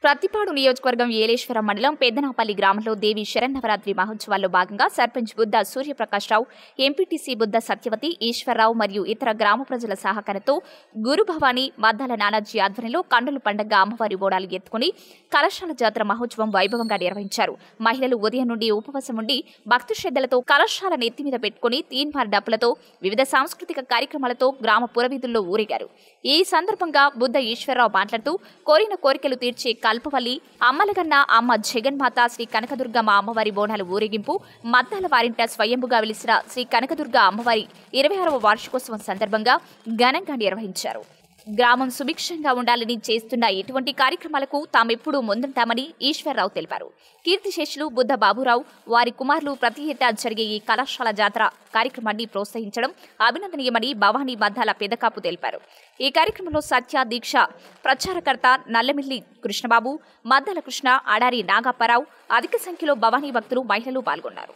ప్రతిపాడు నియోజకవర్గం ఏలేశ్వరం మండలం పెద్దనాపల్లి గ్రామంలో దేవి శరన్నవరాత్రి మహోత్సవాల్లో భాగంగా సర్పంచ్ బుద్ధ సూర్యప్రకాశ్రావు ఎంపీటీసీ బుద్ధ సత్యవతి ఈశ్వరరావు మరియు ఇతర గ్రామ ప్రజల సహకారంతో గురు భవానీ మద్దాల నానాజీ ఆధ్వర్యంలో కండుల పండగ అమ్మవారి ఓడాలు ఎత్తుకుని కలశాల జాతర మహోత్సవం వైభవంగా నిర్వహించారు మహిళలు ఉదయం నుండి ఉపవాసం ఉండి భక్తి శ్రద్ధలతో కలశాల నెత్తి మీద పెట్టుకుని తీన్మార్ డప్పులతో వివిధ సాంస్కృతిక కార్యక్రమాలతో గ్రామ పురవీధుల్లో ఊరేగారు ఈ సందర్భంగా బుద్ధ ఈశ్వరరావు మాట్లాడుతూ కోరిన కోరికలు తీర్చే కల్పవల్లి అమ్మలగన్న అమ్మ జగన్మాత శ్రీ కనకదుర్గమ్మ అమ్మవారి బోనాల ఊరేగింపు మద్దాల వారింట స్వయంభుగా వెలిసిన శ్రీ కనకదుర్గ అమ్మవారి ఇరవై ఆరవ వార్షికోత్సవం సందర్భంగా ఘనంగా నిర్వహించారు గ్రామం సుభిక్షంగా ఉండాలని చేస్తున్న ఎటువంటి కార్యక్రమాలకు తామెప్పుడూ ముందుంటామని ఈశ్వరరావు తెలిపారు కీర్తిశేషులు బుద్ధ బాబురావు వారి కుమారులు ప్రతి ఏటా జరిగే ఈ కళాశాల జాతర కార్యక్రమాన్ని ప్రోత్సహించడం అభినందనీయమని భవానీ మద్దాల పెదకాపు తెలిపారు ఈ కార్యక్రమంలో సత్య దీక్ష ప్రచారకర్త నల్లమిల్లి కృష్ణబాబు మద్దాల కృష్ణ అడారి నాగప్పారావు అధిక సంఖ్యలో భవానీ భక్తులు మహిళలు పాల్గొన్నారు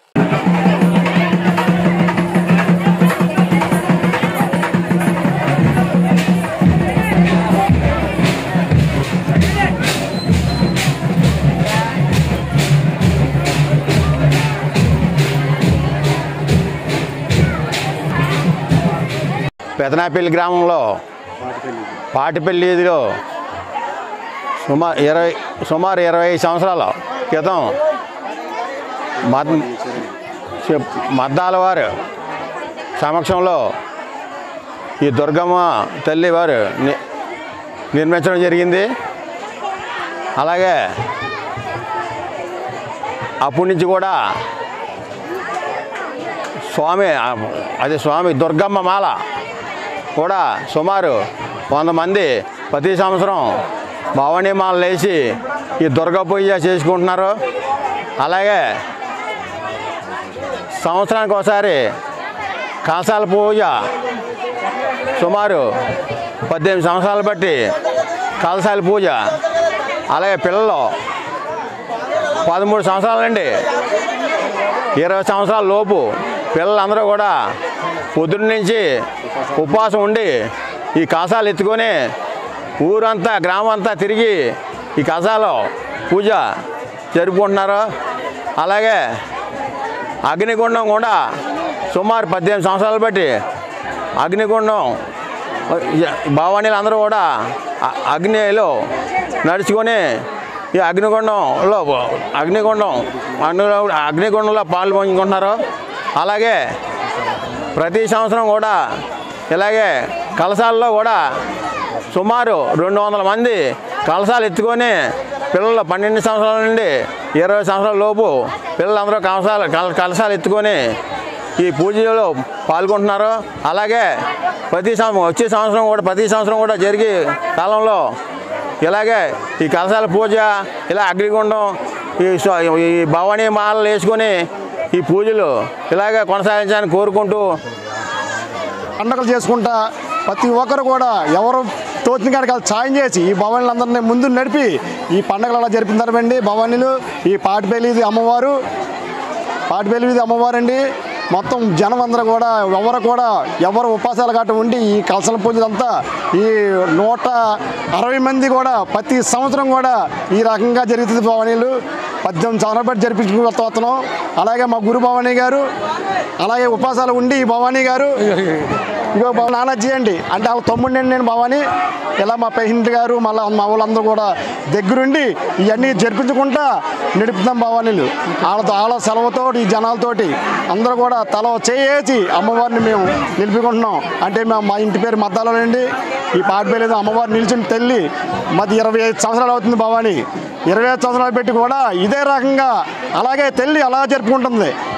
పెదనాపల్లి గ్రామంలో పాటిపల్లి వీధిలో సుమారు ఇరవై సుమారు ఇరవై సంవత్సరాల క్రితం మద్ చెప్- మద్దాల వారు సమక్షంలో ఈ దుర్గమ్మ తల్లి వారు ని- నిర్మించడం జరిగింది అలాగే అప్పటి నుంచి కూడా స్వామి అది స్వామి దుర్గమ్మ మాల కూడా సుమారు వంద మంది ప్రతి సంవత్సరం భవానీ మాల వేసి ఈ దుర్గ పూజ చేసుకుంటున్నారు అలాగే సంవత్సరానికి ఒకసారి కలశాల పూజ సుమారు పద్దెనిమిది సంవత్సరాలు బట్టి కలశాల పూజ అలాగే పిల్లలు పదమూడు సంవత్సరాల నుండి ఇరవై సంవత్సరాల లోపు పిల్లలందరూ కూడా పొద్దున్న నుంచి ఉపవాసం ఉండి ఈ కసాలు ఎత్తుకొని ఊరంతా గ్రామం అంతా తిరిగి ఈ కసాలు పూజ జరుపుకుంటున్నారు అలాగే అగ్నిగుండం కూడా సుమారు పద్దెనిమిది సంవత్సరాలు బట్టి అగ్నిగుండం భవానీలు అందరూ కూడా అ- అగ్నిలో నడుచుకొని ఈ అగ్నిగుండంలో అగ్నిగుండం అందులో అగ్నిగుండంలో పాలు పంచుకుంటున్నారు అలాగే ప్రతి సంవత్సరం కూడా ఇలాగే కలశాల్లో కూడా సుమారు రెండు వందల మంది కలశాలు ఎత్తుకొని పిల్లలు పన్నెండు సంవత్సరాల నుండి ఇరవై సంవత్సరాల లోపు పిల్లలందరూ కలశాలు కల- కలశాలు ఎత్తుకొని ఈ పూజలో పాల్గొంటున్నారు అలాగే ప్రతి సంవత్సరం వచ్చే సంవత్సరం కూడా ప్రతి సంవత్సరం కూడా జరిగే కాలంలో ఇలాగే ఈ కలశాల పూజ ఇలా అగ్నిగుండం ఈ స్వ- ఈ భవానీ మాలలు వేసుకొని ఈ పూజలు ఇలాగే కొనసాగించాలని కోరుకుంటూ పండగలు చేసుకుంటా ప్రతి ఒక్కరు కూడా ఎవరు తోచిన కాడికి వాళ్ళు సాయం చేసి ఈ భవానీలందరినీ ముందు నడిపి ఈ పండగలు అలా జరిపినారండి భవానీలు ఈ పాటిపల్లిది అమ్మవారు పాటిపల్లిది అమ్మవారు అండి మొత్తం జనం అందరూ కూడా ఎవరు కూడా ఎవరు ఉపాసాలు గట్ట ఉండి ఈ కలసల పూజలంతా ఈ నూట అరవై మంది కూడా ప్రతి సంవత్సరం కూడా ఈ రకంగా జరుగుతుంది భవానీలు పద్దెనిమిది సంవత్సరాలు బట్టి జరిపించుకుని వస్తున్నాం అలాగే మా గురు భవానీ గారు అలాగే ఉపాసాలు ఉండి ఈ భవానీ గారు ఇగో బాబు నానాజీ అండి అంటే వాళ్ళ తమ్ముడిని నేను భవాని ఇలా మా పేషెంట్ గారు మళ్ళీ మా వాళ్ళందరూ కూడా దగ్గరుండి ఇవన్నీ జరిపించుకుంటా నడుపుతాం భవానీలు వాళ్ళతో వాళ్ళ సెలవుతో ఈ జనాలతోటి అందరూ కూడా తల చేసి అమ్మవారిని మేము నిలిపికుంటున్నాం అంటే మేము మా ఇంటి పేరు మద్దాలండి ఈ పాటిపేలేదు అమ్మవారు నిలిచిన తల్లి మాది ఇరవై ఐదు సంవత్సరాలు అవుతుంది భవాని ఇరవై ఐదు సంవత్సరాలు పెట్టి కూడా ఇదే రకంగా అలాగే తల్లి అలా జరుపుకుంటుంది